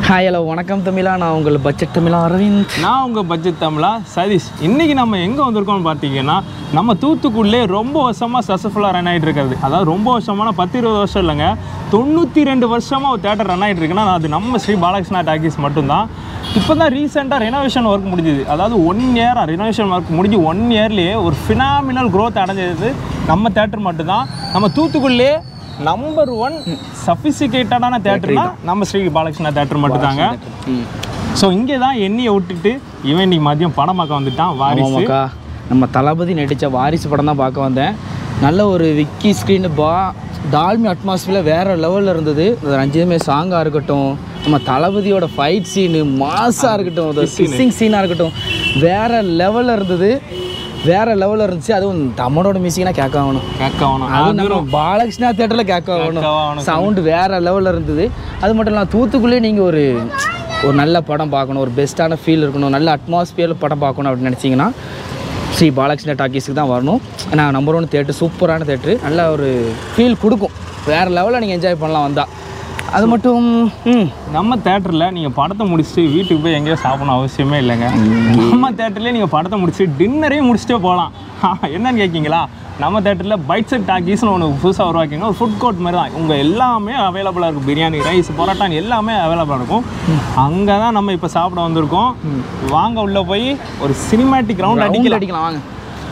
Hi hello வணக்கம் தமிழா நான் உங்கள் பட்ஜெட் தமிழா அரவிந்த் நான் உங்கள் பட்ஜெட் தமிழா சதீஷ் இன்றைக்கி நம்ம எங்கே வந்திருக்கோம்னு பார்த்தீங்கன்னா நம்ம தூத்துக்குடிலே ரொம்ப வருஷமாக சக்ஸஸ்ஃபுல்லாக ரன் ஆகிட்டு இருக்கிறது அதாவது ரொம்ப வருஷமான பத்து இருபது வருஷம் இல்லைங்க தொண்ணூற்றி ரெண்டு வருஷமாக ஒரு தேட்டர் ரன் ஆகிட்டு இருக்குன்னா அது நம்ம ஸ்ரீ பாலகிருஷ்ணா டாக்கீஸ் மட்டும்தான் இப்போ தான் ரீசெண்டாக ரெனோவேஷன் ஒர்க் முடிஞ்சுது அதாவது ஒன் இயராக ரெனோவேஷன் ஒர்க் முடிஞ்சு ஒன் இயர்லேயே ஒரு ஃபினாமினல் growth அடைஞ்சது நம்ம தேட்டர் மட்டும்தான் நம்ம தூத்துக்குடிலே நம்பர் ஒன் சஃபிசிகேட்டடான தேட்டர்னா நம்ம ஸ்ரீ பாலகிருஷ்ணா தேட்டர் மட்டும்தாங்க ஸோ இங்கே தான் எண்ணியை விட்டுட்டு இவன் இன்னைக்கு மதியம் படம் பார்க்க வந்துட்டான் வாரிசு ஆமாக்கா நம்ம தளபதி நடித்த வாரிசு படம் தான் பார்க்க வந்தேன் நல்ல ஒரு விக்கி ஸ்க்ரீனு பா டால்மி அட்மாஸ்பியரில் வேறு லெவலில் இருந்தது அந்த ரஞ்சிதமே சாங்காக இருக்கட்டும் நம்ம தளபதியோட ஃபைட் சீனு மாஸாக இருக்கட்டும் அந்த கிஸ்ஸிங் சீனாக இருக்கட்டும் வேறு லெவலில் இருந்தது வேறு லெவலில் இருந்துச்சு அதுவும் தமிழோட மியூசிக்னா கேட்க ஆகணும் கேட்க ஆகணும் அதுவும் நம்ம பாலகிருஷ்ணா தேட்டரில் கேட்க ஆகணும் கேட்க ஆகணும். சவுண்டு வேறு லெவலில் இருந்தது அது மட்டும் இல்லாமல் தூத்துக்குள்ளே நீங்கள் ஒரு ஒரு நல்ல படம் பார்க்கணும் ஒரு பெஸ்ட்டான ஃபீல் இருக்கணும் நல்ல அட்மாஸ்பியரில் படம் பார்க்கணும் அப்படின்னு நினச்சிங்கன்னா ஸ்ரீ பாலகிருஷ்ண டாக்கீஸுக்கு தான் வரணும் நான் நம்பர் ஒன் தேட்டர் சூப்பரான தேட்டரு நல்ல ஒரு ஃபீல் கொடுக்கும் வேறு லெவலில் நீங்கள் என்ஜாய் பண்ணலாம் வந்தால் அது மட்டும் ம் நம்ம தேட்டரில் நீங்கள் படத்தை முடிச்சுட்டு வீட்டுக்கு போய் எங்கேயோ சாப்பிடணும் அவசியமே இல்லைங்க நம்ம தேட்டர்லேயே நீங்கள் படத்தை முடிச்சுட்டு டின்னரையும் முடிச்சுட்டே போகலாம் என்னன்னு கேட்கிங்களா நம்ம தேட்டரில் பைட் செட் டாக்கீஸ்னு ஒன்று புதுசாக உருவாக்கிங்க ஒரு ஃபுட் கோர்ட் மாதிரி தான் உங்கள் எல்லாமே அவைலபிளாக இருக்கும் பிரியாணி ரைஸ் பரோட்டான்னு எல்லாமே அவைலபிளாக இருக்கும் அங்கே தான் நம்ம இப்போ சாப்பிட வந்திருக்கோம் வாங்க உள்ளே போய் ஒரு சினிமேட்டிக் ரவுண்ட் ரவுண்ட் அடிக்கலாம் அடிக்கலாம் வாங்க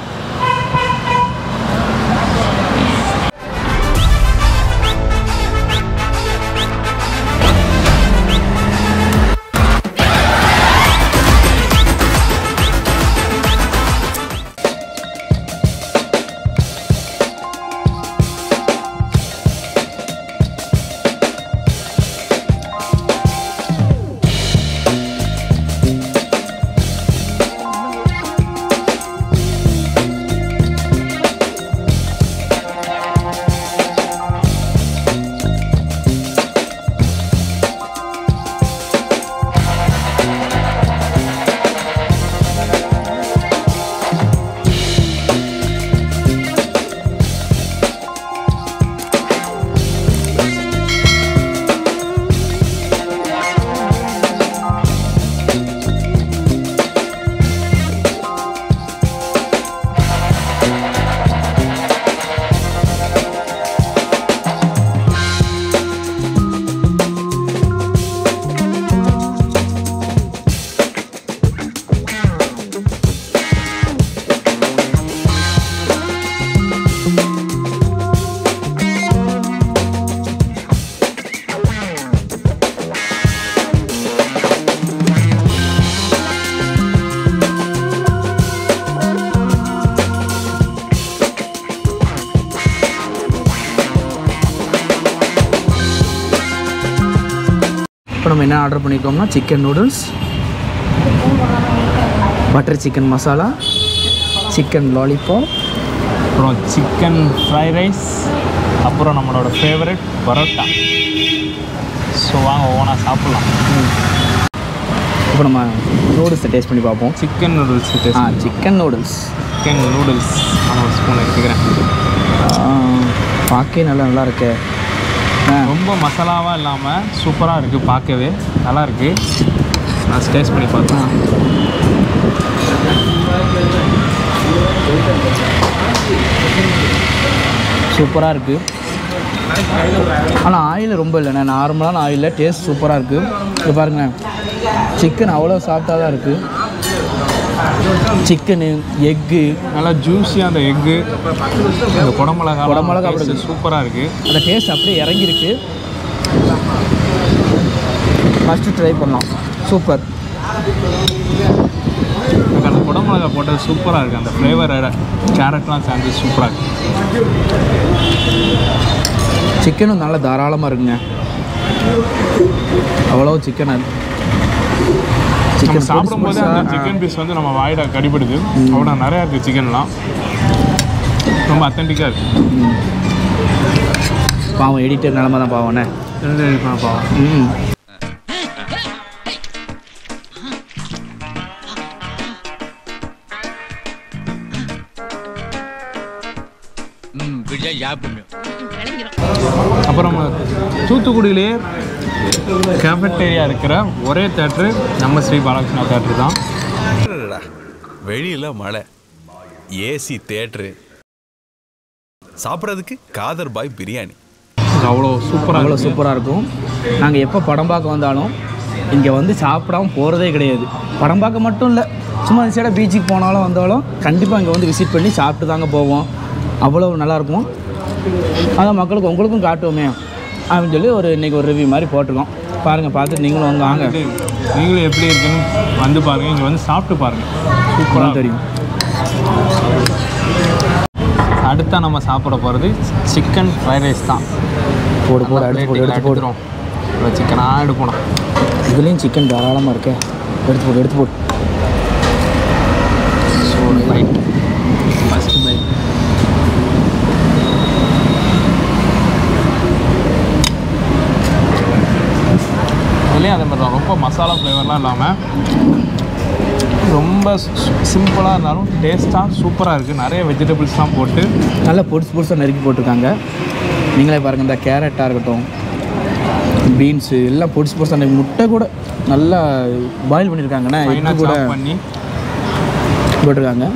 இப்போ நம்ம என்ன ஆர்டர் பண்ணியிருக்கோம்னா chicken noodles butter chicken masala chicken lollipop அப்புறம் சிக்கன் ஃப்ரைட் ரைஸ் அப்புறம் நம்மளோட ஃபேவரட் பரோட்டா ஸோ வாங்க ஒவ்வொன்றா சாப்பிட்லாம் இப்போ நம்ம நூடுல்ஸை டேஸ்ட் பண்ணி பார்ப்போம் சிக்கன் நூடுல்ஸ் ஆ சிக்கன் நூடுல்ஸ் சிக்கன் நூடுல்ஸ் நான் ஒரு ஸ்பூன் எடுத்துக்கிறேன் பார்க்கவே நல்லா நல்லா இருக்கு ஆ ரொம்ப மசாலாவாக இல்லாமல் சூப்பராக இருக்குது பார்க்கவே நல்லா இருக்கு நான் டேஸ்ட் பண்ணி பார்த்தேன் சூப்பராக இருக்குது ஆனால் ஆயில் ரொம்ப இல்லைண்ணே நார்மலான ஆயிலில் டேஸ்ட் சூப்பராக இருக்குது இது பாருங்களேன் சிக்கன் அவ்வளோ சாஃப்டாக தான் இருக்குது சிக்கனு எக்கு நல்லா ஜூஸியாக அந்த எக்கு அந்த குடமிளகா குடமிளகா குடமிளகா சூப்பராக இருக்குது அந்த டேஸ்ட் அப்படியே இறங்கியிருக்கு ஃபஸ்ட்டு ட்ரை பண்ணலாம் சூப்பர் எனக்கு அந்த குடமிளகா போட்டது சூப்பராக இருக்குது அந்த ஃப்ளேவரோட கேரட்லாம் சேர்ந்து சூப்பராக இருக்குது சிக்கனும் நல்லா தாராளமாக இருக்குங்க அவ்வளோ சிக்கன் அது நம்ம சிக்கன் சாப்பிடும்போது அந்த சிக்கன் பீஸ் வந்து நம்ம வாயில கடிபடுது அவ்வளோ நிறையா இருக்குது சிக்கன்லாம் ரொம்ப அத்தன்டிக்காக இருக்குது பாவம் எடிட்டர் நிலமை தான் பாவண்ணே ம் அப்புறம் தூத்துக்குடியிலே கேஃபட்டேரியா இருக்கிற ஒரே தேட்ரு நம்ம ஸ்ரீ பாலகிருஷ்ணா தேட்ரு தான் அடடடா. வெளியில மழை ஏசி தேட்டரு சாப்பிட்றதுக்கு காதர் பாய் பிரியாணி அவ்வளோ சூப்பராக அவ்வளோ சூப்பராக இருக்கும் நாங்கள் எப்போ படம் பார்க்க வந்தாலும் இங்கே வந்து சாப்பிடாம போகிறதே கிடையாது படம் பார்க்க மட்டும் இல்லை சும்மா இந்த சைடாக பீச்சுக்கு போனாலும் வந்தாலும் கண்டிப்பாக இங்கே வந்து விசிட் பண்ணி சாப்பிட்டு தாங்க போவோம் அவ்வளோ நல்லாயிருக்கும் அதான் மக்களுக்கு உங்களுக்கும் காட்டுவோமே அப்படின்னு சொல்லி ஒரு இன்றைக்கி ஒரு ரிவ்யூ மாதிரி போட்டிருக்கோம் பாருங்கள் பார்த்துட்டு நீங்களும் வந்து வாங்க நீங்களும் எப்படி இருக்குன்னு வந்து பாருங்கள் இங்கே வந்து சாப்பிட்டு பாருங்கள் சூப்பராக தான் தெரியும் அடுத்தா நம்ம சாப்பிட போகிறது சிக்கன் ஃப்ரைட் ரைஸ் தான் போடு போடு எடுத்து போடு எடுத்து போடு எடுத்துரும் சிக்கனாக எடுப்போம் இதுலேயும் சிக்கன் தாராளமாக இருக்கே எடுத்து போடு எடுத்து போடு ஸோ ரைட் ஃபஸ்ட்டு பைட் இதுலேயும் அதே மாதிரி தான் ரொம்ப மசாலா ஃப்ளேவர்லாம் இல்லாமல் ரொம்ப சிம்பிளாக இருந்தாலும் டேஸ்ட்டாக சூப்பராக இருக்குது நிறைய வெஜிடபிள்ஸ்லாம் போட்டு நல்லா பொடிசு பொடிசாக நறுக்கி போட்டிருக்காங்க நீங்களே பாருங்கள் இந்த கேரட்டாக இருக்கட்டும் பீன்ஸு எல்லாம் பொடிசு பொடிசாக நறுக்கி முட்டை கூட நல்லா பாயில் பண்ணியிருக்காங்கண்ணே ஃபைனாக எக்கு கூட சாப் பண்ணி போட்டிருக்காங்க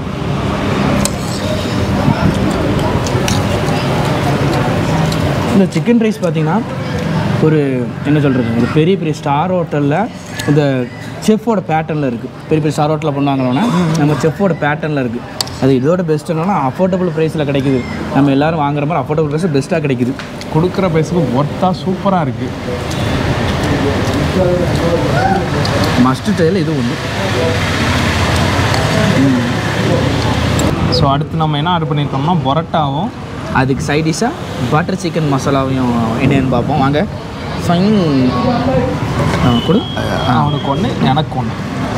இந்த சிக்கன் ரைஸ் பார்த்தீங்கன்னா ஒரு என்ன சொல்கிறது ஒரு பெரிய பெரிய ஸ்டார் ஹோட்டலில் இந்த செஃப்போட பேட்டர்னில் இருக்குது பெரிய பெரிய ஸ்டார் ஹோட்டலில் பண்ணுவாங்களோன்னா நம்ம செஃப்போட பேட்டர்னில் இருக்குது அது இதோட பெஸ்ட் என்னன்னா அஃபோர்டபுள் ப்ரைஸில் கிடைக்குது நம்ம எல்லாரும் வாங்குற மாதிரி அஃபோர்டபுள் ப்ரைஸ் பெஸ்ட்டாக கிடைக்குது கொடுக்குற ப்ரைஸுக்கு ஒர்த்தாக சூப்பராக இருக்குது மஸ்ட் ட்ரையில் இது ஒன்று ஸோ அடுத்து நம்ம என்ன ஆர்டர் பண்ணியிருக்கோம்னா பொரோட்டாவும் அதுக்கு சைட் டிஷ்ஷாக பட்டர் சிக்கன் மசாலாவையும் என்னன்னு பார்ப்போம் வாங்க ஃபைன் கொடு அவனுக்கு ஒன்று எனக்கு ஒன்று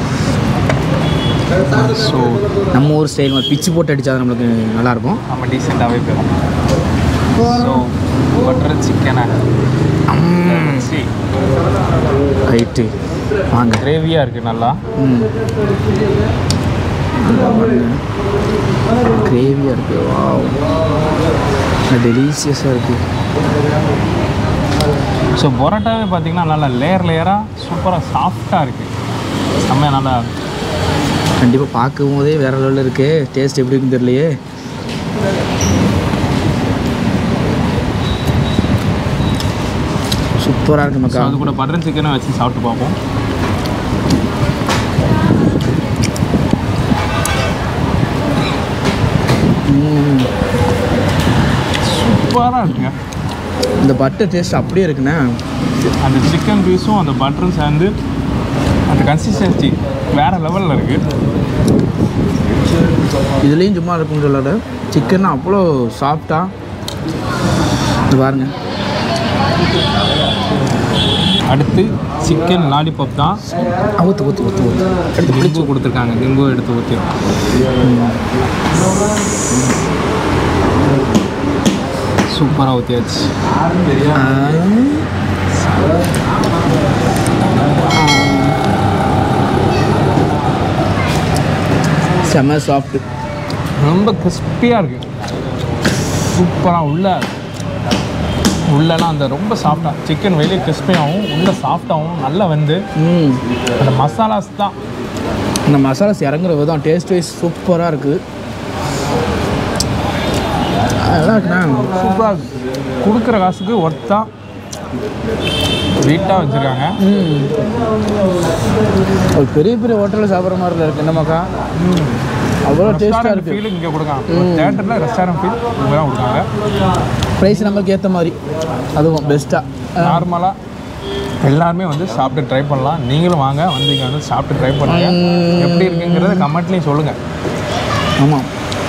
ஸோ நம்ம ஊர் ஸ்டைல் மாதிரி பிச்சு போட்டு அடித்தா நம்மளுக்கு நல்லாயிருக்கும் நம்ம டீசெண்டாகவே போயிடும் ஸோ பட்டர் சிக்கனை ரைட்டு வாங்க கிரேவியாக இருக்குது நல்லா ம் கிரேவியாக இருக்குது வாவ் டெலிஷியஸாக இருக்குது ஸோ பொரோட்டாவே பார்த்தீங்கன்னா நல்லா லேயர் லேயராக சூப்பராக சாஃப்டாக இருக்குது செம்மையாக நல்லா கண்டிப்பாக பார்க்கும் போதே வேறு லெவலில் இருக்கு டேஸ்ட் எப்படி இருக்குன்னு தெரியலையே சூப்பராக இருக்கு ஸோ மக்கா அது கூட பட்டர் சிக்கனை வச்சு சாப்பிட்டு பார்ப்போம் ம். சூப்பராக இருக்குங்க இந்த பட்டர் டேஸ்ட் அப்படியே இருக்குண்ணே அந்த சிக்கன் பீஸும் அந்த பட்டரும் சேர்ந்து அந்த கன்சிஸ்டன்சி வேறு லெவலில் இருக்குது இதுலேயும் சும்மா இருக்கும்னு சொல்லாத சிக்கன் அவ்வளோ சாஃப்டாக இது பாருங்க அடுத்து சிக்கன் லாலிபாப் தான் ஊற்று ஊற்று ஊற்று ஊற்று எடுத்து பிடிச்சி கொடுத்துருக்காங்க நிம்பு எடுத்து ஊற்றிடும் சூப்பராக ஊற்றியாச்சு செம்ம சாஃப்ட்டு ரொம்ப கிறிஸ்பியாக இருக்குது சூப்பராக உள்ள உள்ளலாம் அந்த ரொம்ப சாஃப்டாக சிக்கன் வெளியே கிறிஸ்பியாகவும் உள்ள சாஃப்டாகவும் நல்லா வந்து ம் அந்த மசாலாஸ் தான் இந்த மசாலாஸ் இறங்குற விதம் டேஸ்ட் வைஸ் சூப்பராக இருக்குது நல்லா இருக்குண்ணா சூப்பராக இருக்குது கொடுக்குற காசுக்கு ஒர்த்தாக வீட்டாக வச்சுருக்காங்க ம் ஒரு பெரிய பெரிய ஹோட்டலில் சாப்பிட்ற மாதிரி இருக்கு என்னமாக்கா அவ்வளோ டேஸ்ட்டாக இருக்குது ஃபீல் இங்கே கொடுக்காங்க தேட்டரில் ரெஸ்டாரண்ட் ஃபீல் இங்கே தான் கொடுக்காங்க ப்ரைஸ் நம்மளுக்கு ஏற்ற மாதிரி அதுவும் பெஸ்ட்டாக நார்மலாக எல்லாருமே வந்து சாப்பிட்டு ட்ரை பண்ணலாம் நீங்களும் வாங்க வந்து இங்கே வந்து சாப்பிட்டு ட்ரை பண்ணுங்க எப்படி இருக்குங்கிறத கமெண்ட்லேயும் சொல்லுங்கள் ஆமாம்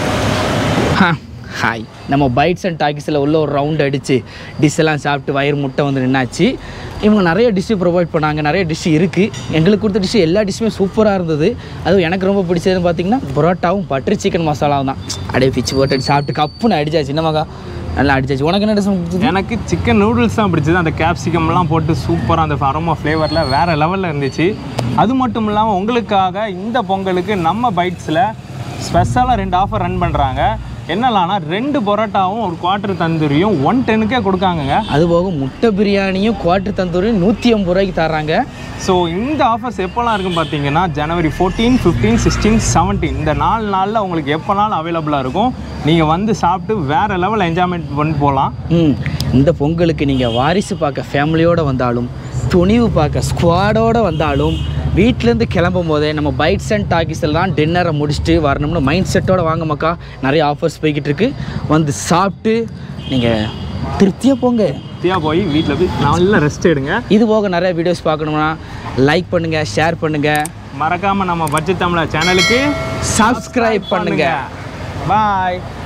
ஹாய் நம்ம பைட்ஸ் அண்ட் டாக்கிஸில் உள்ள ஒரு ரவுண்ட் அடித்து டிஷ் எல்லாம் சாப்பிட்டு வயிறு முட்டை வந்து நின்னாச்சு இவங்க நிறைய டிஷ்ஷு ப்ரொவைட் பண்ணாங்க நிறைய டிஷ் இருக்குது எங்களுக்கு கொடுத்த டிஷ்ஷு எல்லா டிஷ்ஷுமே சூப்பராக இருந்தது அதுவும் எனக்கு ரொம்ப பிடிச்சதுன்னு பார்த்தீங்கன்னா பரோட்டாவும் பட்டர் சிக்கன் மசாலாவும் தான் அப்படியே பிச்சு போட்டு அடிச்சு சாப்பிட்டு கப்புன்னு அடிச்சாச்சு என்னமாக்கா நல்லா அடிச்சாச்சு உனக்கு என்ன dish பிடிச்சது? எனக்கு சிக்கன் நூடுல்ஸ் தான் பிடிச்சது அந்த கேப்சிகம்லாம் போட்டு சூப்பராக அந்த அரோமா ஃப்ளேவரில் வேறு லெவலில் இருந்துச்சு அது மட்டும் இல்லாமல் உங்களுக்காக இந்த பொங்கலுக்கு நம்ம பைட்ஸில் ஸ்பெஷலாக ரெண்டு ஆஃபர் ரன் பண்ணுறாங்க என்னலாம்னா ரெண்டு பரோட்டாவும் ஒரு குவார்ட்டர் தந்தூரியும் ஒன் டென்னுக்கே கொடுக்காங்கங்க அது போக முட்டை பிரியாணியும் குவாட்டர் தந்தூரியும் நூற்றி ஐம்பது ரூபாய்க்கு தர்றாங்க ஸோ இந்த ஆஃபர்ஸ் எப்போல்லாம் இருக்குன்னு பார்த்தீங்கன்னா January fourteen fifteen sixteen seventeen இந்த நாலு நாளில் உங்களுக்கு எப்போனாலும் அவைலபிளாக இருக்கும் நீங்கள் வந்து சாப்பிட்டு வேறு லெவல் என்ஜாய்மெண்ட் பண்ணி போகலாம் ம் இந்த பொங்கலுக்கு நீங்கள் வாரிசு பார்க்க ஃபேமிலியோடு வந்தாலும் துணிவு பார்க்க ஸ்குவாடோடு வந்தாலும் வீட்டிலேருந்து கிளம்பும் போதே நம்ம பைட்ஸ் அண்ட் டாக்கிஸில் தான் டின்னரை முடிச்சுட்டு வரணும்னு மைண்ட் செட்டோட வாங்க மக்கா நிறைய ஆஃபர்ஸ் போய்கிட்டு இருக்கு வந்து சாப்பிட்டு நீங்கள் திருப்தியாக போங்க தியா போய் வீட்டில் போய் நல்லா ரெஸ்ட் எடுங்க இது போக நிறைய வீடியோஸ் பார்க்கணும்னா லைக் பண்ணுங்கள் ஷேர் பண்ணுங்கள் மறக்காமல் நம்ம பட்ஜெட் தமிழா சேனலுக்கு சப்ஸ்கிரைப் பண்ணுங்கள் பாய்